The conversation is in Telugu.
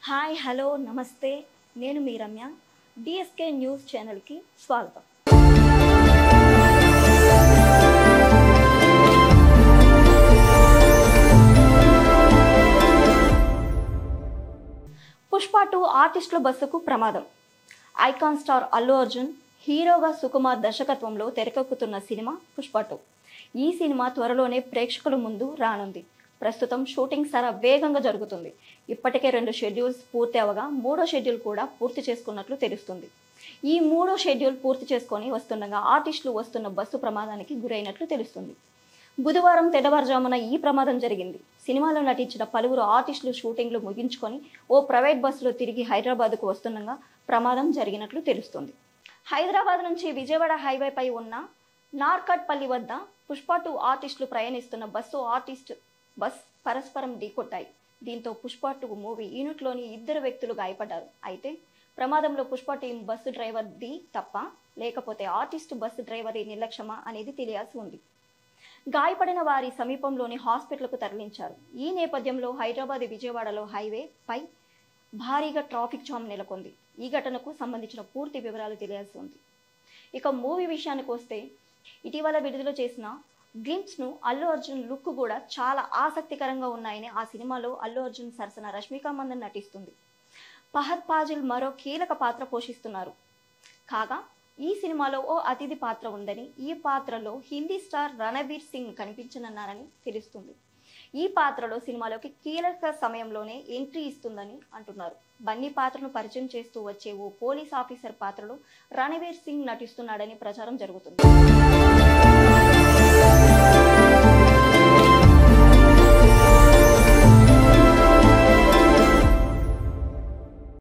హాయ్ హలో నమస్తే నేను మీ రమ్య డిఎస్కే న్యూస్ ఛానల్కి స్వాగతం పుష్ప టూ ఆర్టిస్టుల బస్సుకు ప్రమాదం ఐకాన్ స్టార్ అల్లు అర్జున్ హీరోగా సుకుమార్ దర్శకత్వంలో తెరకెక్కుతున్న సినిమా పుష్ప టూ ఈ సినిమా త్వరలోనే ప్రేక్షకుల ముందు రానుంది ప్రస్తుతం షూటింగ్ సర వేగంగా జరుగుతుంది ఇప్పటికే రెండు షెడ్యూల్స్ పూర్తి అవగా మూడో షెడ్యూల్ కూడా పూర్తి చేసుకున్నట్లు తెలుస్తుంది ఈ మూడో షెడ్యూల్ పూర్తి చేసుకొని వస్తుండగా ఆర్టిస్టులు వస్తున్న బస్సు ప్రమాదానికి గురైనట్లు తెలుస్తుంది బుధవారం తెల్లవారుజామున ఈ ప్రమాదం జరిగింది సినిమాలో నటించిన పలువురు ఆర్టిస్టులు షూటింగ్లు ముగించుకొని ఓ ప్రైవేట్ బస్సులో తిరిగి హైదరాబాద్కు వస్తుండగా ప్రమాదం జరిగినట్లు తెలుస్తుంది హైదరాబాద్ నుంచి విజయవాడ హైవేపై ఉన్న నార్కట్పల్లి వద్ద పుష్ప టూ ఆర్టిస్టులు ప్రయాణిస్తున్న బస్సు ఆర్టిస్ట్ బస్ పరస్పరం ఢీకొట్టాయి దీంతో పుష్ప టూ మూవీ యూనిట్లోని ఇద్దరు వ్యక్తులు గాయపడ్డారు అయితే ప్రమాదంలో పుష్ప టీం బస్సు డ్రైవర్ ది తప్ప లేకపోతే ఆర్టిస్ట్ బస్సు డ్రైవర్ నిర్లక్ష్యమా అనేది తెలియాల్సి ఉంది గాయపడిన వారి సమీపంలోని హాస్పిటల్కు తరలించారు ఈ నేపథ్యంలో హైదరాబాద్ విజయవాడలో హైవే పై భారీగా ట్రాఫిక్ జామ్ నెలకొంది ఈ ఘటనకు సంబంధించిన పూర్తి వివరాలు తెలియాల్సి ఉంది ఇక మూవీ విషయానికి వస్తే ఇటీవల విడుదల చేసిన గ్లిమ్స్ ను అల్లు అర్జున్ లుక్ కూడా చాలా ఆసక్తికరంగా ఉన్నాయని ఆ సినిమాలో అల్లు అర్జున్ సరసన రష్మిక మందన్ నటిస్తుంది పహద్ పాజిల్ మరో కీలక పాత్ర పోషిస్తున్నారు కాగా ఈ సినిమాలో ఓ అతిథి పాత్ర ఉందని ఈ పాత్రలో హిందీ స్టార్ రణవీర్ సింగ్ కనిపించనున్నారని తెలుస్తుంది ఈ పాత్రలో సినిమాలోకి కీలక సమయంలోనే ఎంట్రీ ఇస్తుందని అంటున్నారు బన్నీ పాత్రను పరిచయం చేస్తూ వచ్చే ఓ పోలీస్ ఆఫీసర్ పాత్రలో రణవీర్ సింగ్ నటిస్తున్నాడని ప్రచారం జరుగుతుంది